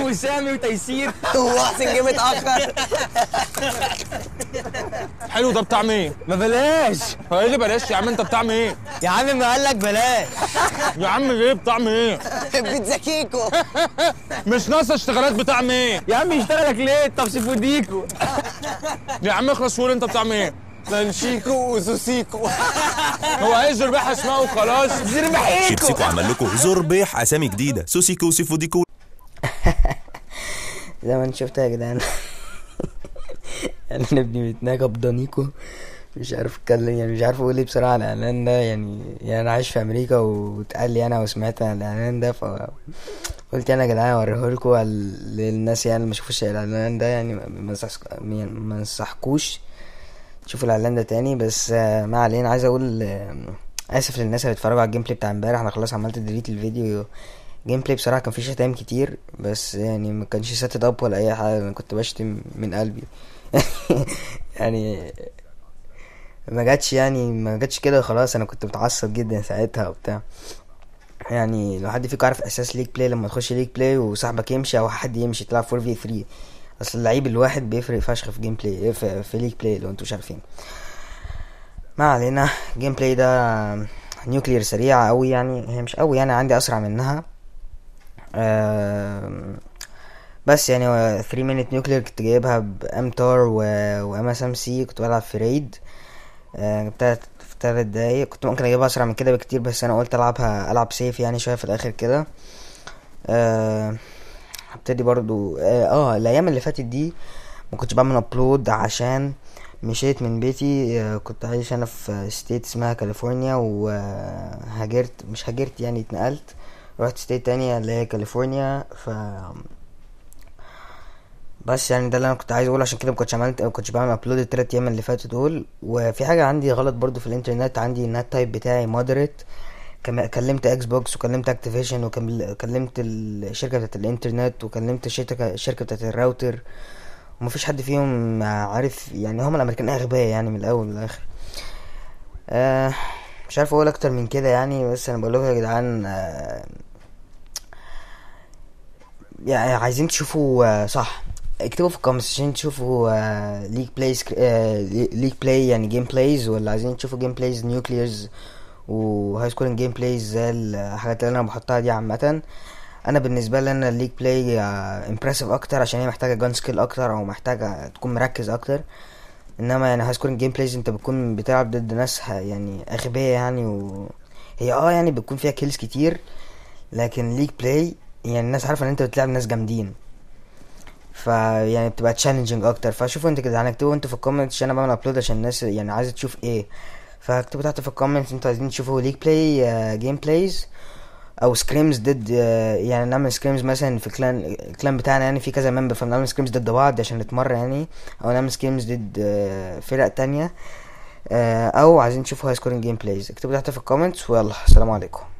وسامي وتيسير وحسين جه متاخر حلو ده بتاع مين؟ ما بلاش هو ايه اللي بلاش يا عم انت بتاع مين؟ يا عم ما قال لك بلاش يا عم ليه بتاع مين؟ بيتزا كيكو مش ناقصه اشتغالات بتاع مين؟ يا عم يشتغلك ليه طب سيفوديكو يا عم اخلص وقول انت بتاع مين؟ شيكو وسوسيكو هو ايه زرباح اسماء وخلاص شيبسيكو عمل لكم زربيح اسامي جديده سوسيكو وسيفوديكو زي ما انت شفتها يا جدعان يعني انا ابني بيتناقى بدانيكو مش عارف اتكلم يعني مش عارف اقول ايه بصراحه على الاعلان ده يعني يعني انا عايش في امريكا واتقال لي انا وسمعت عن الاعلان ده ف قلت انا يا جدعان اوريه لكم للناس يعني اللي ما شافوش الاعلان ده يعني ما انصحك- يعني ما انصحكوش تشوفوا الاعلان ده تاني بس آه، ما علينا عايز اقول آه، اسف للناس اللي اتفرجوا على الجيم بلاي بتاع امبارح انا خلاص عملت ديليت الفيديو جيم بلاي بصراحه كان فيه شتايم كتير بس يعني ما كانش ساتد اب ولا اي حاجه انا كنت بشتم من قلبي يعني ما جاتش يعني ما جاتش كده خلاص انا كنت متعصب جدا ساعتها وبتاع يعني لو حد فيكم عارف اساس ليج بلاي لما تخش ليج بلاي وصاحبك يمشي او حد يمشي تلعب 4 في 3 اصل اللعيب الواحد بيفرق فشخ في جيم بلاي في, في ليج بلاي لو انتوا مش عارفين ما علينا جيم بلاي ده نيوكلير سريعة قوي يعني هي مش قوي يعني عندي اسرع منها آم، بس يعني 3 مينت نيوكلير كنت جايبها بام تار وام اس ام سي كنت بلعب في ريد آه، جبتها في تلات دقايق كنت ممكن اجيبها اسرع من كده بكتير بس انا قلت العبها العب سيف يعني شويه في الاخر كده آه، هبتدي برضو اه آه، الايام اللي فاتت دي ما كنتش بعمل ابلود عشان مشيت من بيتي آه، كنت عايش انا في ستيت اسمها كاليفورنيا وهاجرت مش هاجرت يعني اتنقلت رحت ستيت تانية اللي هي كاليفورنيا ف بس يعني ده اللي انا كنت عايز اقوله عشان كده ما كنتش عملت ما كنتش بعمل ابلود التلات ايام اللي فاتوا دول وفي حاجه عندي غلط برضو في الانترنت عندي النت تايب بتاعي مودريت كلمت اكس بوكس وكلمت اكتيفيشن وكلمت الشركه بتاعت الانترنت وكلمت الشركه الشركه بتاعت الراوتر ومفيش حد فيهم عارف يعني هم الامريكان اغبياء يعني من الاول للاخر آه مش عارف اقول اكتر من كده يعني بس انا بقول لكم يا جدعان آه يعني عايزين تشوفوا آه، صح اكتبوا في الكومنتس عشان تشوفوا ليج بلايز ليج بلاي يعني جيم بلايز ولا عايزين تشوفوا جيم بلايز نيوكليرز وهاي سكورينج جيم بلايز زي الحاجات اللي انا بحطها دي عامه انا بالنسبه لي انا الليج بلاي امبرسيف اكتر عشان هي محتاجه جان سكيل اكتر او محتاجه تكون مركز اكتر انما يعني هاي سكورينج جيم بلايز انت بتكون بتلعب ضد ناس ه- يعني اغبياء يعني و هي اه يعني بتكون فيها كيلز كتير لكن ليج بلاي يعني الناس عارفه ان انت بتلعب ناس جامدين ف يعني بتبقى تشالنجينج اكتر فشوفوا انت كده هنكتبوا انتوا في الكومنتس عشان انا بعمل ابلود عشان الناس يعني عايزه تشوف ايه فاكتبوا تحت في الكومنتس انتوا عايزين تشوفوا ليج بلاي جيم بلايز او سكريمز ضد آه، يعني نعمل سكريمز مثلا في كلان الكلان بتاعنا يعني في كذا ممبر فبنعمل سكريمز ضد بعض عشان نتمرن يعني او نعمل سكريمز ضد آه، فرق تانية آه، او عايزين تشوفوا هاي سكورينج جيم بلايز اكتبوا تحت في الكومنتس ويلا السلام عليكم